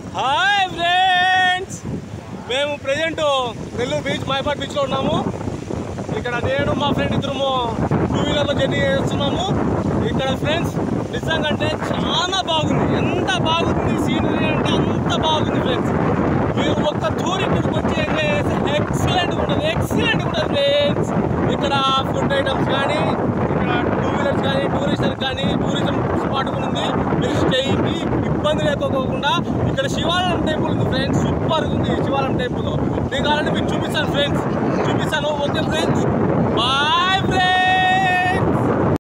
hi friends మేము present Nellore beach మైపాట్ బీచ్లో ఉన్నాము ఇక్కడ నేను మా ఫ్రెండ్ ఇద్దరము టూ వీలర్లో జర్నీ చేస్తున్నాము ఇక్కడ ఫ్రెండ్స్ నిజంగా అంటే చాలా బాగుంది ఎంత బాగుంది సీనరీ అంటే అంత బాగుంది ఫ్రెండ్స్ మీరు ఒక్క టూర్ ఇక్కడికి వచ్చి ఎంజాయ్ చేస్తే ఎక్సలెంట్ ఉంటుంది ఎక్సలెంట్ ఉంటుంది ఫ్రెండ్స్ ఇక్కడ ఫుడ్ ఐటమ్స్ కానీ ఇక్కడ టూ వీలర్స్ కానీ టూరిస్టర్ కానీ టూరిజం స్పాట్ కూడా ఉంది మీరు స్టేయింగ్కి ఇబ్బంది లేకోకుండా ఇక్కడ శివాలయం టెంపుల్ ఉంది ఫ్రెండ్స్ సూపర్ ఉంది శివాలయం టెంపుల్ మీకు కావాలంటే మీకు చూపిస్తాను ఫ్రెండ్స్ చూపిస్తాను ఓకే ఫ్రెండ్స్ బాయ్ ఫ్రెండ్స్